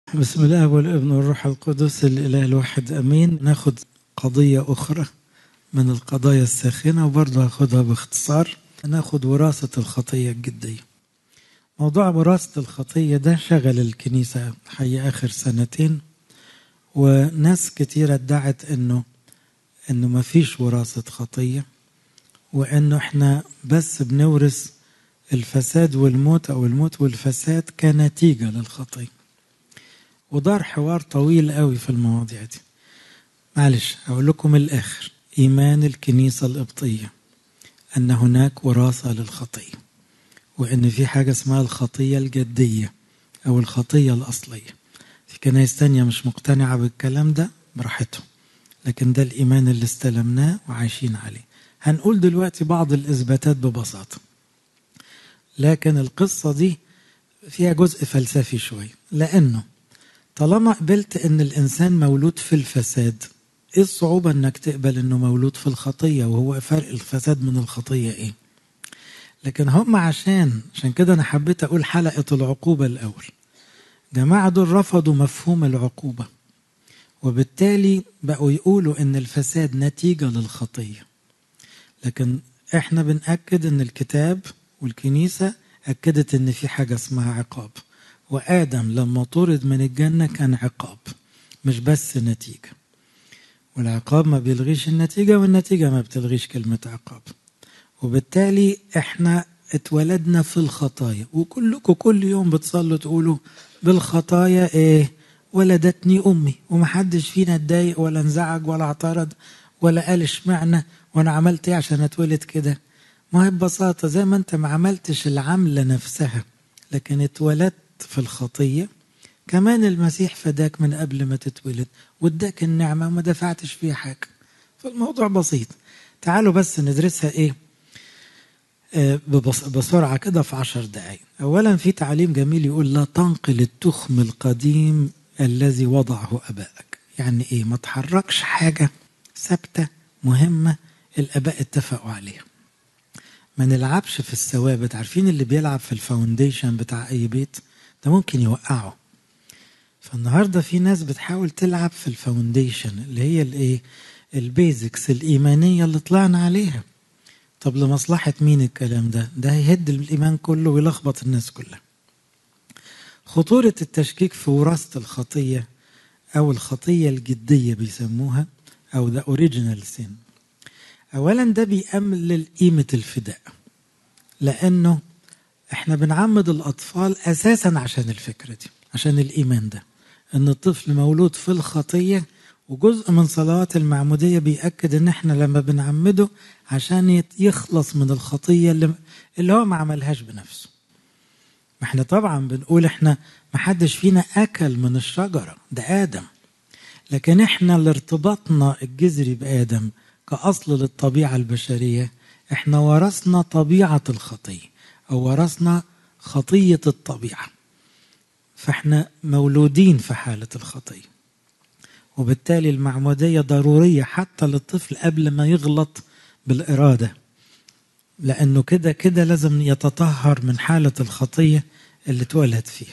بسم الله والابن والروح القدس الاله الواحد امين ناخد قضيه اخرى من القضايا الساخنه وبرضه هاخدها باختصار ناخد وراثه الخطيه الجديه موضوع وراثه الخطيه ده شغل الكنيسه حي اخر سنتين وناس كتيره ادعت انه انه ما فيش وراثه خطيه وانه احنا بس بنورث الفساد والموت او الموت والفساد كنتيجه للخطيه ودار حوار طويل قوي في المواضيع دي معلش أقول لكم الآخر إيمان الكنيسة القبطية أن هناك وراثة للخطية وأن في حاجة اسمها الخطية الجدية أو الخطية الأصلية في كنايس تانية مش مقتنعة بالكلام ده براحتهم لكن ده الإيمان اللي استلمناه وعايشين عليه هنقول دلوقتي بعض الإثباتات ببساطة لكن القصة دي فيها جزء فلسفي شوية لأنه طالما قبلت ان الانسان مولود في الفساد ايه الصعوبة انك تقبل انه مولود في الخطية وهو فرق الفساد من الخطية ايه لكن هم عشان عشان كده انا حبيت اقول حلقة العقوبة الاول جماعة دول رفضوا مفهوم العقوبة وبالتالي بقوا يقولوا ان الفساد نتيجة للخطية لكن احنا بنأكد ان الكتاب والكنيسة أكدت ان في حاجة اسمها عقاب وآدم لما طرد من الجنة كان عقاب مش بس نتيجة والعقاب ما بيلغيش النتيجة والنتيجة ما بتلغيش كلمة عقاب وبالتالي احنا اتولدنا في الخطايا وكلكم كل يوم بتصلوا تقولوا بالخطايا ايه ولدتني امي ومحدش فينا اتضايق ولا انزعج ولا اعترض ولا قال اشمعنى وانا عملت ايه عشان اتولد كده ما هي ببساطه زي ما انت ما عملتش العمله نفسها لكن اتولدت في الخطية كمان المسيح فداك من قبل ما تتولد واداك النعمة ما دفعتش فيها حاجة فالموضوع بسيط تعالوا بس ندرسها ايه آه بسرعة كده في عشر دقايق أولا في تعليم جميل يقول لا تنقل التخم القديم الذي وضعه أبائك يعني ايه ما تحركش حاجة ثابتة مهمة الآباء اتفقوا عليها ما نلعبش في الثوابت عارفين اللي بيلعب في الفاونديشن بتاع أي بيت ده ممكن يوقعه فالنهارده في ناس بتحاول تلعب في الفاونديشن اللي هي الايه البيزكس الايمانيه اللي طلعنا عليها طب لمصلحه مين الكلام ده ده هيهد الايمان كله ويلخبط الناس كلها خطوره التشكيك في وراثه الخطيه او الخطيه الجديه بيسموها او ده اوريجينال سين اولا ده بيقلل قيمه الفداء لانه احنا بنعمد الاطفال اساسا عشان الفكره دي عشان الايمان ده ان الطفل مولود في الخطيه وجزء من صلوات المعموديه بياكد ان احنا لما بنعمده عشان يخلص من الخطيه اللي, اللي هو ما عملهاش بنفسه ما احنا طبعا بنقول احنا ما حدش فينا اكل من الشجره ده ادم لكن احنا اللي ارتباطنا الجذري بادم كاصل للطبيعه البشريه احنا ورثنا طبيعه الخطيه أو ورثنا خطية الطبيعة فإحنا مولودين في حالة الخطية وبالتالي المعمودية ضرورية حتى للطفل قبل ما يغلط بالإرادة لأنه كده كده لازم يتطهر من حالة الخطية اللي اتولد فيها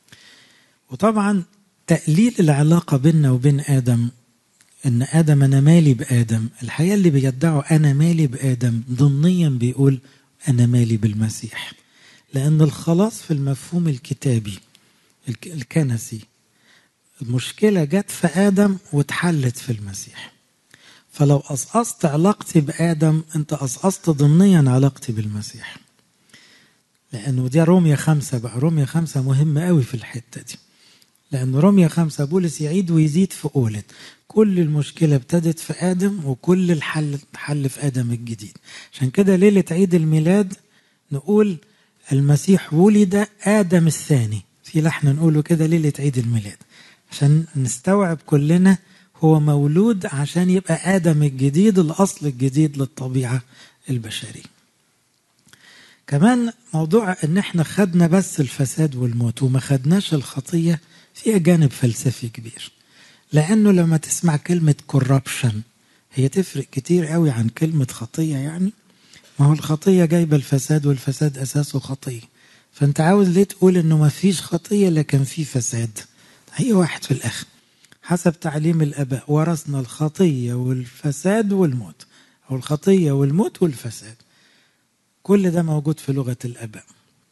وطبعا تقليل العلاقة بيننا وبين آدم إن آدم أنا مالي بآدم الحقيقة اللي بيدعوا أنا مالي بآدم ضمنيا بيقول أنا مالي بالمسيح لأن الخلاص في المفهوم الكتابي الكنسي المشكلة جت في آدم واتحلت في المسيح فلو قصقصت علاقتي بآدم أنت قصقصت ضمنيا علاقتي بالمسيح لأنه دي روميا خمسة بقى روميا خمسة مهمة قوي في الحتة دي لأن روميا خمسة بولس يعيد ويزيد في قولة كل المشكلة ابتدت في آدم وكل الحل حل في آدم الجديد عشان كده ليلة عيد الميلاد نقول المسيح ولد آدم الثاني في لحن نقوله كده ليلة عيد الميلاد عشان نستوعب كلنا هو مولود عشان يبقى آدم الجديد الأصل الجديد للطبيعة البشرية كمان موضوع ان احنا خدنا بس الفساد والموت وما خدناش الخطية فيها جانب فلسفي كبير لانه لما تسمع كلمه كوربشن هي تفرق كتير قوي عن كلمه خطيه يعني ما هو الخطيه جايبه الفساد والفساد اساسه خطيه فانت عاوز ليه تقول انه ما فيش خطيه لكن في فساد هي واحد في الآخر حسب تعليم الآباء ورثنا الخطية والفساد والموت أو الخطية والموت والفساد كل ده موجود في لغة الآباء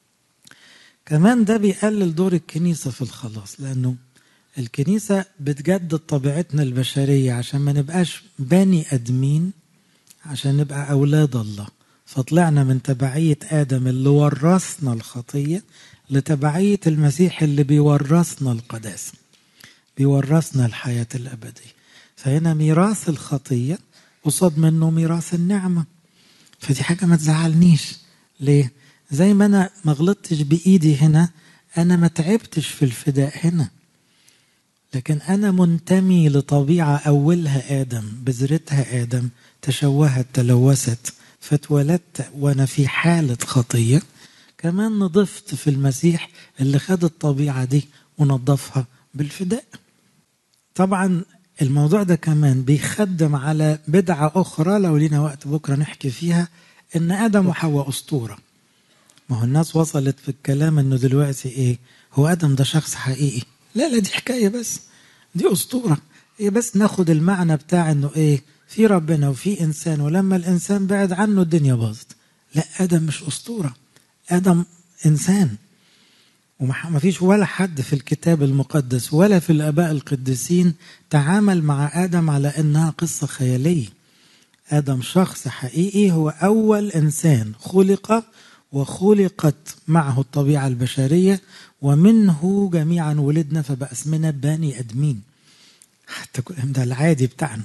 كمان ده بيقلل دور الكنيسة في الخلاص لأنه الكنيسة بتجدد طبيعتنا البشرية عشان ما نبقاش بني أدمين عشان نبقى أولاد الله فطلعنا من تبعية آدم اللي ورثنا الخطية لتبعية المسيح اللي بيورثنا القداسة بيورثنا الحياة الأبدية فهنا ميراث الخطية قصاد منه ميراث النعمة فدي حاجة ما تزعلنيش ليه؟ زي ما أنا ما غلطتش بإيدي هنا أنا ما تعبتش في الفداء هنا لكن أنا منتمي لطبيعة أولها آدم بذرتها آدم تشوهت تلوثت فاتولدت وأنا في حالة خطية كمان نضفت في المسيح اللي خد الطبيعة دي ونظفها بالفداء طبعا الموضوع ده كمان بيخدم على بدعة أخرى لو لينا وقت بكرة نحكي فيها إن آدم وحواء أسطورة ما هو الناس وصلت في الكلام إنه دلوقتي إيه هو آدم ده شخص حقيقي لا لا دي حكاية بس دي أسطورة هي بس ناخد المعنى بتاع إنه إيه في ربنا وفي إنسان ولما الإنسان بعد عنه الدنيا باظت لا آدم مش أسطورة آدم إنسان وما فيش ولا حد في الكتاب المقدس ولا في الآباء القديسين تعامل مع آدم على إنها قصة خيالية آدم شخص حقيقي هو أول إنسان خلق وخلقت معه الطبيعة البشرية ومنه جميعا ولدنا فبقى اسمنا بني أدمين حتى ده العادي بتاعنا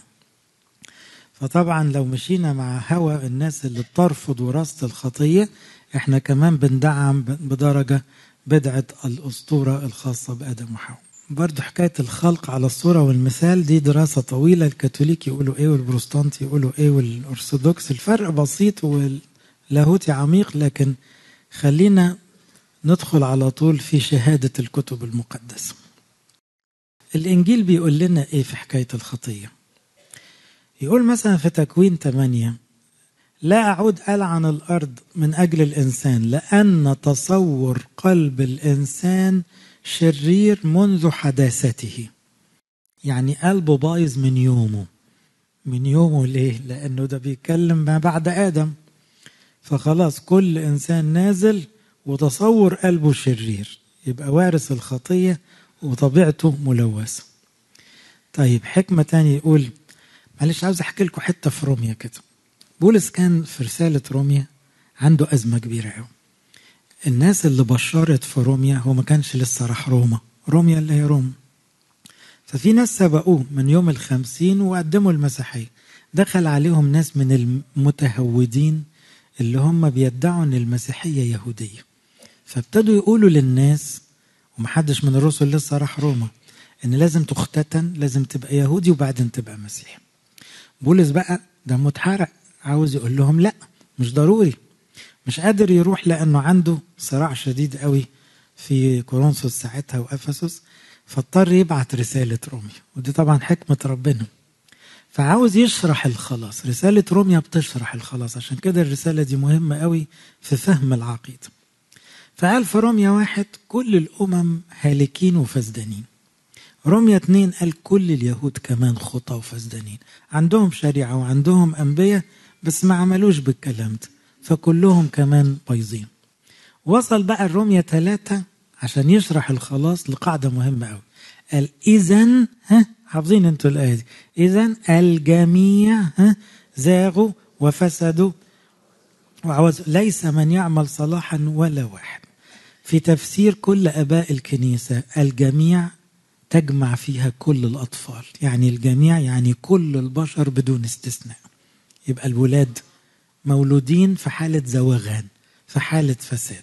فطبعا لو مشينا مع هوى الناس اللي بترفض وراثة الخطية احنا كمان بندعم بدرجة بدعة الأسطورة الخاصة بآدم وحواء برضو حكاية الخلق على الصورة والمثال دي دراسة طويلة الكاثوليك يقولوا ايه والبروستانت يقولوا ايه والأرثوذكس الفرق بسيط واللاهوتي عميق لكن خلينا ندخل على طول في شهادة الكتب المقدسة الإنجيل بيقول لنا ايه في حكاية الخطية يقول مثلا في تكوين 8 لا أعود ألعن الأرض من أجل الإنسان لأن تصور قلب الإنسان شرير منذ حداثته يعني قلبه بايظ من يومه من يومه ليه؟ لأنه ده بيتكلم ما بعد آدم فخلاص كل إنسان نازل وتصور قلبه شرير يبقى وارث الخطية وطبيعته ملوثة طيب حكمة تانية يقول معلش عاوز أحكي لكم حتة في روميا كده بولس كان في رسالة روميا عنده أزمة كبيرة قوي الناس اللي بشرت في روميا هو ما كانش لسه راح روما روميا اللي هي روما ففي ناس سبقوه من يوم الخمسين وقدموا المسيحية دخل عليهم ناس من المتهودين اللي هم بيدعوا ان المسيحية يهودية فابتدوا يقولوا للناس ومحدش من الرسل لسه راح روما ان لازم تختتن لازم تبقى يهودي وبعدين تبقى مسيحي بولس بقى ده متحرق عاوز يقول لهم لا مش ضروري مش قادر يروح لانه عنده صراع شديد قوي في كورنثوس ساعتها وافسس فاضطر يبعت رساله روميا ودي طبعا حكمه ربنا فعاوز يشرح الخلاص رسالة روميا بتشرح الخلاص عشان كده الرسالة دي مهمة قوي في فهم العقيدة فقال في روميا واحد كل الأمم هالكين وفسدانين روميا اتنين قال كل اليهود كمان خطى وفسدانين عندهم شريعة وعندهم أنبياء بس ما عملوش بالكلام ده فكلهم كمان بايظين وصل بقى الروميا ثلاثة عشان يشرح الخلاص لقاعدة مهمة قوي قال إذا ها حافظين انتوا الآية دي إذا الجميع ها زاغوا وفسدوا وعوز ليس من يعمل صلاحا ولا واحد في تفسير كل آباء الكنيسة الجميع تجمع فيها كل الأطفال يعني الجميع يعني كل البشر بدون استثناء يبقى الولاد مولودين في حالة زواغان في حالة فساد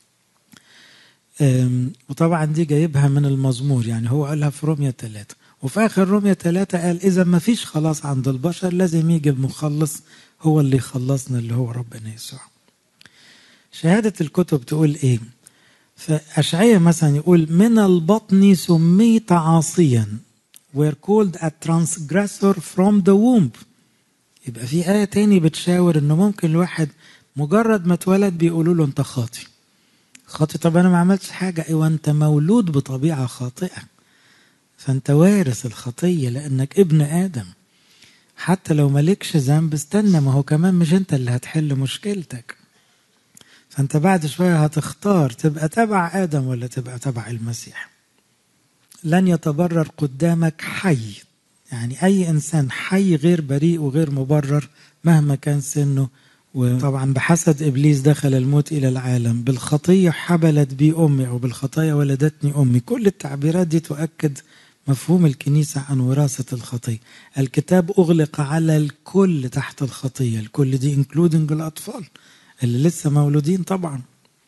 وطبعا دي جايبها من المزمور يعني هو قالها في رومية ثلاثة وفي آخر رومية ثلاثة قال إذا ما فيش خلاص عند البشر لازم يجي المخلص هو اللي يخلصنا اللي هو ربنا يسوع شهادة الكتب تقول إيه فأشعية مثلا يقول من البطن سميت عاصيا were called a transgressor from the womb يبقى في آية تاني بتشاور إنه ممكن الواحد مجرد ما اتولد بيقولوا له أنت خاطي خاطي طب أنا ما عملتش حاجة أيوة أنت مولود بطبيعة خاطئة فانت وارث الخطيه لانك ابن ادم حتى لو مالكش ذنب استنى ما هو كمان مش انت اللي هتحل مشكلتك فانت بعد شويه هتختار تبقى تبع ادم ولا تبقى تبع المسيح لن يتبرر قدامك حي يعني اي انسان حي غير بريء وغير مبرر مهما كان سنه وطبعا بحسد ابليس دخل الموت الى العالم بالخطيه حبلت بي امي او بالخطايا ولدتني امي كل التعبيرات دي تؤكد مفهوم الكنيسه عن وراثه الخطيه الكتاب اغلق على الكل تحت الخطيه الكل دي انكلودنج الاطفال اللي لسه مولودين طبعا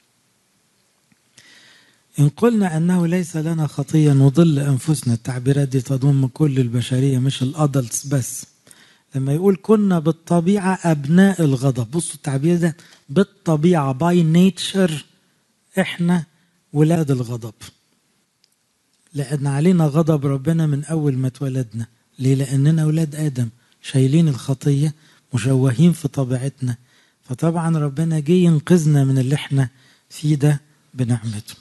إن قلنا أنه ليس لنا خطية نضل أنفسنا التعبيرات دي تضم كل البشرية مش الأدلتس بس لما يقول كنا بالطبيعة أبناء الغضب بصوا التعبير ده بالطبيعة باي نيتشر إحنا ولاد الغضب لأن علينا غضب ربنا من أول ما اتولدنا ليه لأننا أولاد آدم شايلين الخطية مشوهين في طبيعتنا فطبعا ربنا جه ينقذنا من اللي احنا فيه ده بنعمته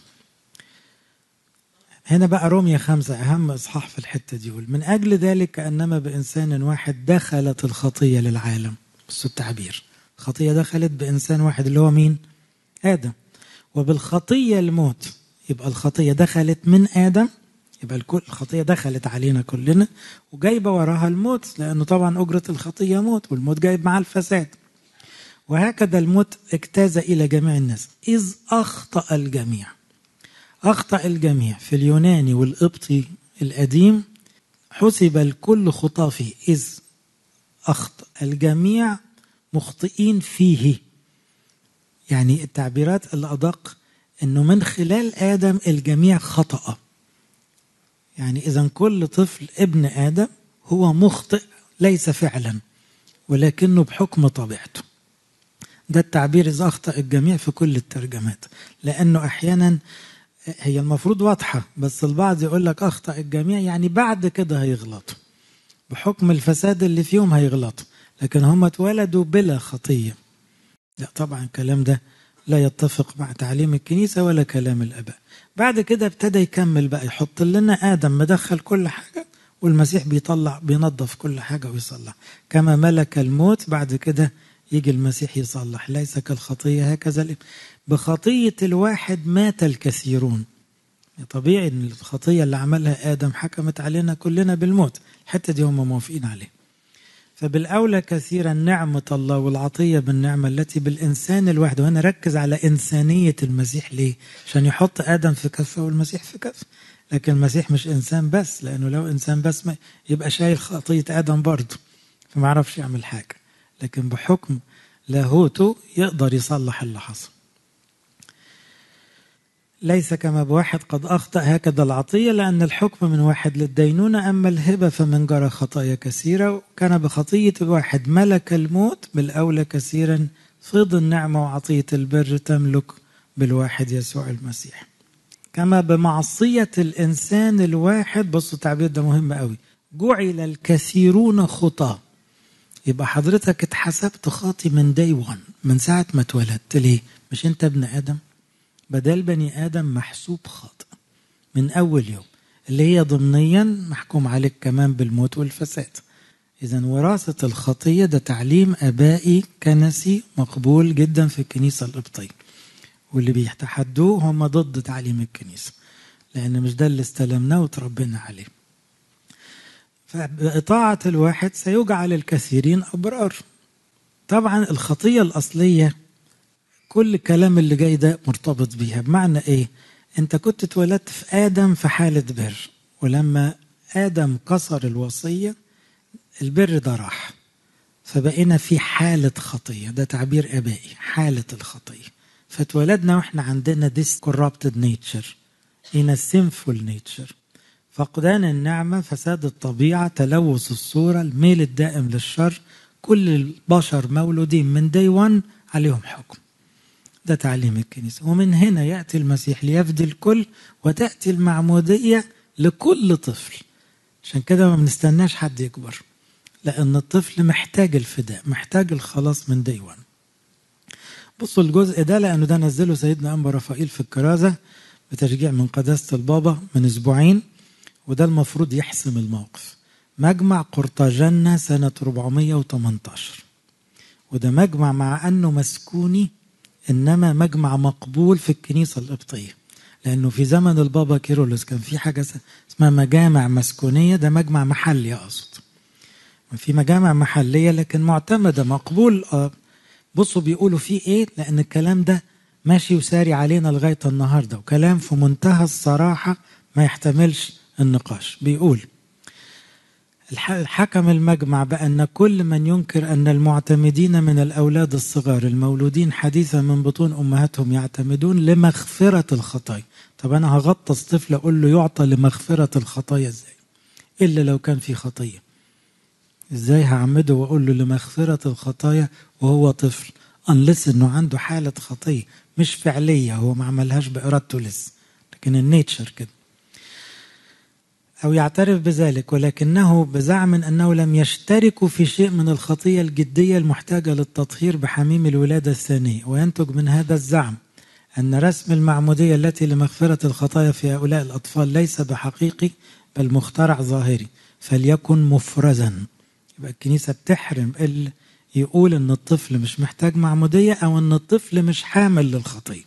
هنا بقى رومية خمسة أهم إصحاح في الحتة دي يقول من أجل ذلك كأنما بإنسان واحد دخلت الخطية للعالم بصوا التعبير خطية دخلت بإنسان واحد اللي هو مين؟ آدم وبالخطية الموت يبقى الخطية دخلت من آدم يبقى الكل الخطية دخلت علينا كلنا وجايبة وراها الموت لأنه طبعا أجرة الخطية موت والموت جايب مع الفساد وهكذا الموت اجتاز إلى جميع الناس إذ أخطأ الجميع أخطأ الجميع في اليوناني والقبطي القديم حسب الكل خطا فيه إذ أخطأ الجميع مخطئين فيه يعني التعبيرات الأدق أنه من خلال آدم الجميع خطأ يعني إذا كل طفل ابن آدم هو مخطئ ليس فعلا ولكنه بحكم طبيعته ده التعبير إذا أخطأ الجميع في كل الترجمات لأنه أحيانا هي المفروض واضحة بس البعض يقول لك أخطأ الجميع يعني بعد كده هيغلطوا بحكم الفساد اللي فيهم هيغلطوا لكن هم اتولدوا بلا خطية لا طبعا الكلام ده لا يتفق مع تعليم الكنيسة ولا كلام الآباء بعد كده ابتدى يكمل بقى يحط لنا آدم مدخل كل حاجة والمسيح بيطلع بينظف كل حاجة ويصلح كما ملك الموت بعد كده يجي المسيح يصلح ليس كالخطية هكذا بخطية الواحد مات الكثيرون طبيعي ان الخطية اللي عملها آدم حكمت علينا كلنا بالموت الحتة دي هم موافقين عليه فبالأولى كثيرا نعمة الله والعطية بالنعمة التي بالإنسان الواحد وهنا ركز على إنسانية المسيح ليه عشان يحط آدم في كفة والمسيح في كفة لكن المسيح مش إنسان بس لأنه لو إنسان بس ما يبقى شايل خطية آدم برضه فما عرفش يعمل حاجة لكن بحكم لاهوته يقدر يصلح اللي حصل ليس كما بواحد قد أخطأ هكذا العطية لأن الحكم من واحد للدينونة أما الهبة فمن جرى خطايا كثيرة كان بخطية الواحد ملك الموت بالأولى كثيرا فيض النعمة وعطية البر تملك بالواحد يسوع المسيح كما بمعصية الإنسان الواحد بصوا التعبير ده مهم قوي جعل الكثيرون خطاه يبقى حضرتك اتحسبت خاطي من داي وان من ساعة ما اتولدت ليه؟ مش انت ابن آدم؟ بدل بني آدم محسوب خاطئ من أول يوم اللي هي ضمنيا محكوم عليك كمان بالموت والفساد إذا وراثة الخطية ده تعليم آبائي كنسي مقبول جدا في الكنيسة القبطية واللي بيتحدوه هم ضد تعليم الكنيسة لأن مش ده اللي استلمناه وتربينا عليه فبإطاعة الواحد سيجعل الكثيرين أبرار طبعا الخطية الأصلية كل الكلام اللي جاي ده مرتبط بيها بمعنى إيه أنت كنت اتولدت في آدم في حالة بر ولما آدم كسر الوصية البر ده راح فبقينا في حالة خطية ده تعبير آبائي حالة الخطية فاتولدنا واحنا عندنا this corrupted nature in a sinful nature فقدان النعمة فساد الطبيعة تلوث الصورة الميل الدائم للشر كل البشر مولودين من دي 1 عليهم حكم ده تعليم الكنيسة ومن هنا يأتي المسيح ليفدي الكل وتأتي المعمودية لكل طفل عشان كده ما بنستناش حد يكبر لأن الطفل محتاج الفداء محتاج الخلاص من دي 1 بصوا الجزء ده لأنه ده نزله سيدنا أنبا رفائيل في الكرازة بتشجيع من قداسة البابا من أسبوعين وده المفروض يحسم الموقف مجمع قرطاجنة سنة 418 وده مجمع مع أنه مسكوني إنما مجمع مقبول في الكنيسة القبطية لأنه في زمن البابا كيرولوس كان في حاجة اسمها مجامع مسكونية ده مجمع محلي أقصد في مجامع محلية لكن معتمدة مقبول بصوا بيقولوا فيه إيه لأن الكلام ده ماشي وساري علينا لغاية النهاردة وكلام في منتهى الصراحة ما يحتملش النقاش بيقول الحكم المجمع بأن كل من ينكر أن المعتمدين من الأولاد الصغار المولودين حديثا من بطون أمهاتهم يعتمدون لمغفرة الخطايا طب أنا هغطس طفل أقول له يعطى لمغفرة الخطايا إزاي إلا لو كان في خطية إزاي هعمده وأقول له لمغفرة الخطايا وهو طفل أنلس إنه عنده حالة خطية مش فعلية هو ما عملهاش بإرادته لسه لكن النيتشر كده أو يعترف بذلك ولكنه بزعم أنه لم يشتركوا في شيء من الخطية الجدية المحتاجة للتطهير بحميم الولادة الثانية وينتج من هذا الزعم أن رسم المعمودية التي لمغفرة الخطايا في هؤلاء الأطفال ليس بحقيقي بل مخترع ظاهري فليكن مفرزا يبقى الكنيسة بتحرم اللي يقول أن الطفل مش محتاج معمودية أو أن الطفل مش حامل للخطية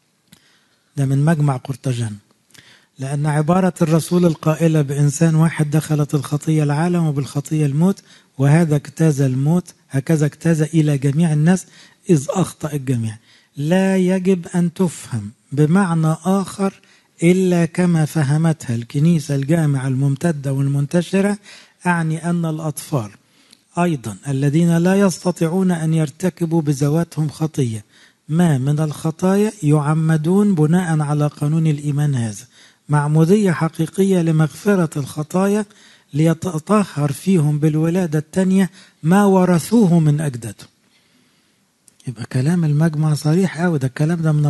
ده من مجمع قرطاجان لأن عبارة الرسول القائلة بإنسان واحد دخلت الخطية العالم وبالخطية الموت وهذا اجتاز الموت هكذا اجتاز إلى جميع الناس إذ أخطأ الجميع لا يجب أن تفهم بمعنى آخر إلا كما فهمتها الكنيسة الجامعة الممتدة والمنتشرة أعني أن الأطفال أيضا الذين لا يستطيعون أن يرتكبوا بذواتهم خطية ما من الخطايا يعمدون بناء على قانون الإيمان هذا معمودية حقيقية لمغفرة الخطايا ليتطهر فيهم بالولادة الثانية ما ورثوه من أجدادهم يبقى كلام المجمع صريح قوي ده الكلام ده من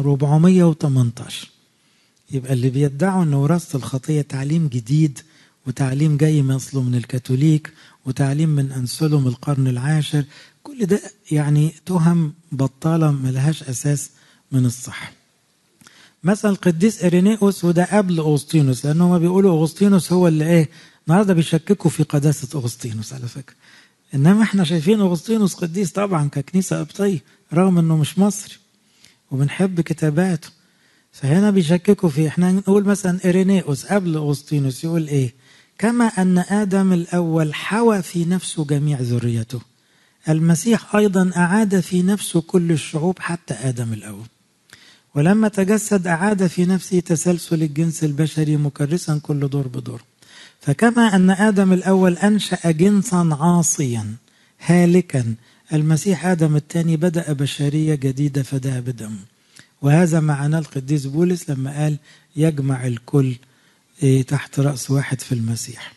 418 يبقى اللي بيدعوا ان وراثة الخطية تعليم جديد وتعليم جاي اصله من الكاثوليك وتعليم من انسلم القرن العاشر كل ده يعني تهم بطالة ملهاش اساس من الصح مثلا القديس ارينيوس وده قبل اغسطينوس لان هم بيقولوا اغسطينوس هو اللي ايه النهارده بيشككوا في قداسه اغسطينوس على فكره انما احنا شايفين اغسطينوس قديس طبعا ككنيسه قبطيه رغم انه مش مصري وبنحب كتاباته فهنا بيشككوا فيه احنا نقول مثلا ارينيوس قبل اغسطينوس يقول ايه كما ان ادم الاول حوى في نفسه جميع ذريته المسيح ايضا اعاد في نفسه كل الشعوب حتى ادم الاول ولما تجسد أعاد في نفسه تسلسل الجنس البشري مكرسا كل دور بدور فكما أن آدم الأول أنشأ جنسا عاصيا هالكا المسيح آدم الثاني بدأ بشرية جديدة فداها بدم وهذا معناه القديس بولس لما قال يجمع الكل تحت رأس واحد في المسيح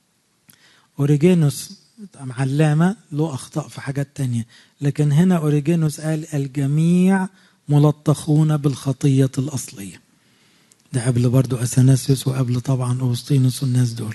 أوريجينوس علامة له أخطاء في حاجات تانية لكن هنا أوريجينوس قال الجميع ملطخون بالخطية الأصلية ده قبل برضو أثناسيوس وقبل طبعا أوسطينوس والناس دول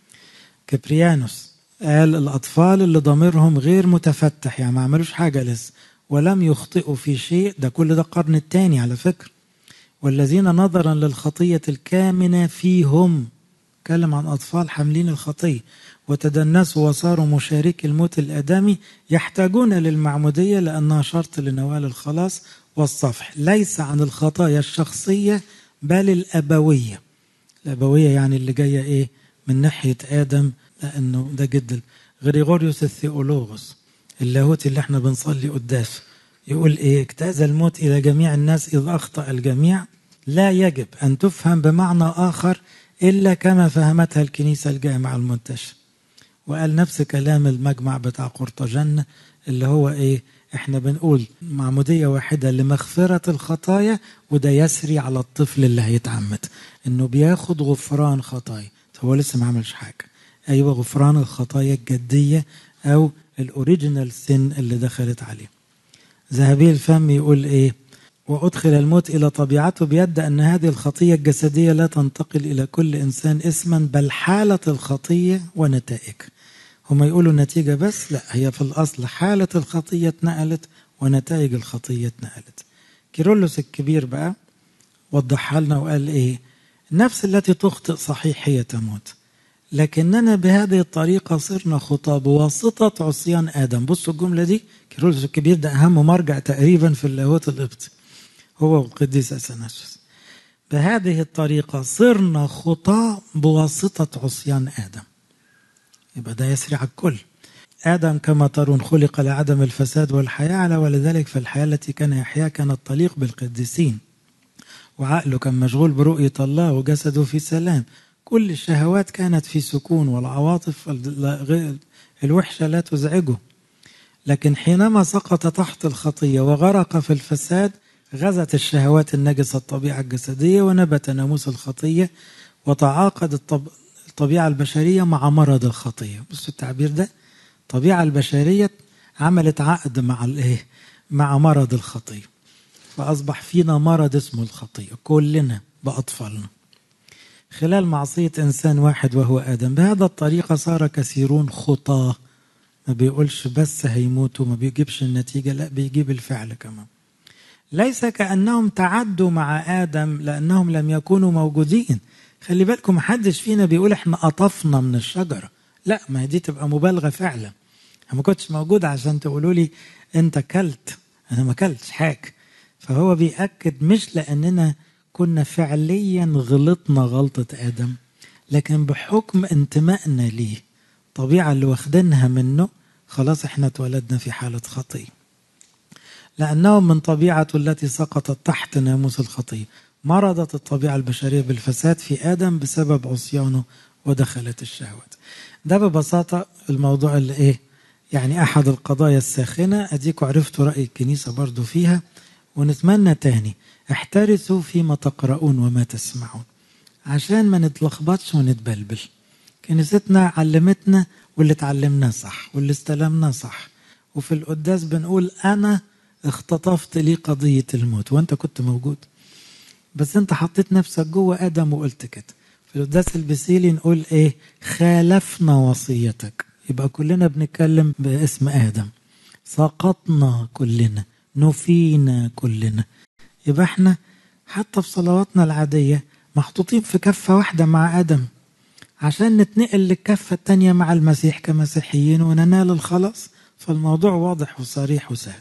كبريانوس قال الأطفال اللي ضميرهم غير متفتح يعني ما عملوش حاجة لسه ولم يخطئوا في شيء ده كل ده القرن الثاني على فكرة والذين نظرا للخطية الكامنة فيهم تكلم عن أطفال حاملين الخطية وتدنسوا وصاروا مشاركي الموت الآدمي يحتاجون للمعمودية لأنها شرط لنوال الخلاص والصفح ليس عن الخطايا الشخصية بل الأبوية الأبوية يعني اللي جاية إيه من ناحية آدم لأنه ده جد غريغوريوس الثيولوغوس اللاهوتي اللي احنا بنصلي قداسه يقول إيه اجتاز الموت إلى جميع الناس إذ أخطأ الجميع لا يجب أن تفهم بمعنى آخر إلا كما فهمتها الكنيسة الجامعة المنتشرة وقال نفس كلام المجمع بتاع قرطاجنة اللي هو إيه احنا بنقول معمودية واحدة لمغفرة الخطايا وده يسري على الطفل اللي هيتعمد انه بياخد غفران خطايا هو لسه ما عملش حاجة ايوه غفران الخطايا الجدية او الاوريجينال سن اللي دخلت عليه ذهبي الفم يقول ايه وأدخل الموت إلى طبيعته بيد أن هذه الخطية الجسدية لا تنتقل إلى كل إنسان اسما بل حالة الخطية ونتائج هم يقولوا النتيجة بس لا هي في الأصل حالة الخطية اتنقلت ونتائج الخطية اتنقلت كيرلس الكبير بقى وضحها لنا وقال إيه النفس التي تخطئ صحيح هي تموت لكننا بهذه الطريقة صرنا خطاة بواسطة عصيان آدم بصوا الجملة دي كيرلس الكبير ده أهم مرجع تقريبا في اللاهوت القبطي هو والقديس أثناسيوس بهذه الطريقة صرنا خطاة بواسطة عصيان آدم يبقى ده يسري على الكل آدم كما ترون خلق لعدم الفساد والحياة على ولذلك فالحياة التي كان يحياها كانت تليق بالقديسين وعقله كان مشغول برؤية الله وجسده في سلام كل الشهوات كانت في سكون والعواطف الوحشة لا تزعجه لكن حينما سقط تحت الخطية وغرق في الفساد غزت الشهوات النجسة الطبيعة الجسدية ونبت ناموس الخطية وتعاقد الطبيعة البشرية مع مرض الخطية بصوا التعبير ده الطبيعة البشرية عملت عقد مع الايه مع مرض الخطية فأصبح فينا مرض اسمه الخطية كلنا بأطفالنا خلال معصية إنسان واحد وهو آدم بهذا الطريقة صار كثيرون خطاة ما بيقولش بس هيموتوا ما بيجيبش النتيجة لا بيجيب الفعل كمان ليس كأنهم تعدوا مع آدم لأنهم لم يكونوا موجودين خلي بالكم محدش فينا بيقول احنا قطفنا من الشجرة لا ما دي تبقى مبالغة فعلا أنا ما كنتش موجود عشان تقولوا لي أنت كلت أنا ما كلتش حاجة فهو بيأكد مش لأننا كنا فعليا غلطنا غلطة آدم لكن بحكم انتمائنا ليه الطبيعة اللي واخدينها منه خلاص احنا اتولدنا في حالة خطية لأنه من طبيعته التي سقطت تحت ناموس الخطية مرضت الطبيعة البشرية بالفساد في آدم بسبب عصيانه ودخلت الشهوات ده ببساطة الموضوع اللي ايه يعني أحد القضايا الساخنة أديكوا عرفتوا رأي الكنيسة برضو فيها ونتمنى تاني احترسوا فيما تقرؤون وما تسمعون عشان ما نتلخبطش ونتبلبل كنيستنا علمتنا واللي اتعلمناه صح واللي استلمناه صح وفي القداس بنقول أنا اختطفت لي قضية الموت وانت كنت موجود بس انت حطيت نفسك جوه آدم وقلت كده في القداس البسيلي نقول ايه خالفنا وصيتك يبقى كلنا بنتكلم باسم آدم سقطنا كلنا نفينا كلنا يبقى احنا حتى في صلواتنا العادية محطوطين في كفة واحدة مع آدم عشان نتنقل للكفة التانية مع المسيح كمسيحيين وننال الخلاص فالموضوع واضح وصريح وسهل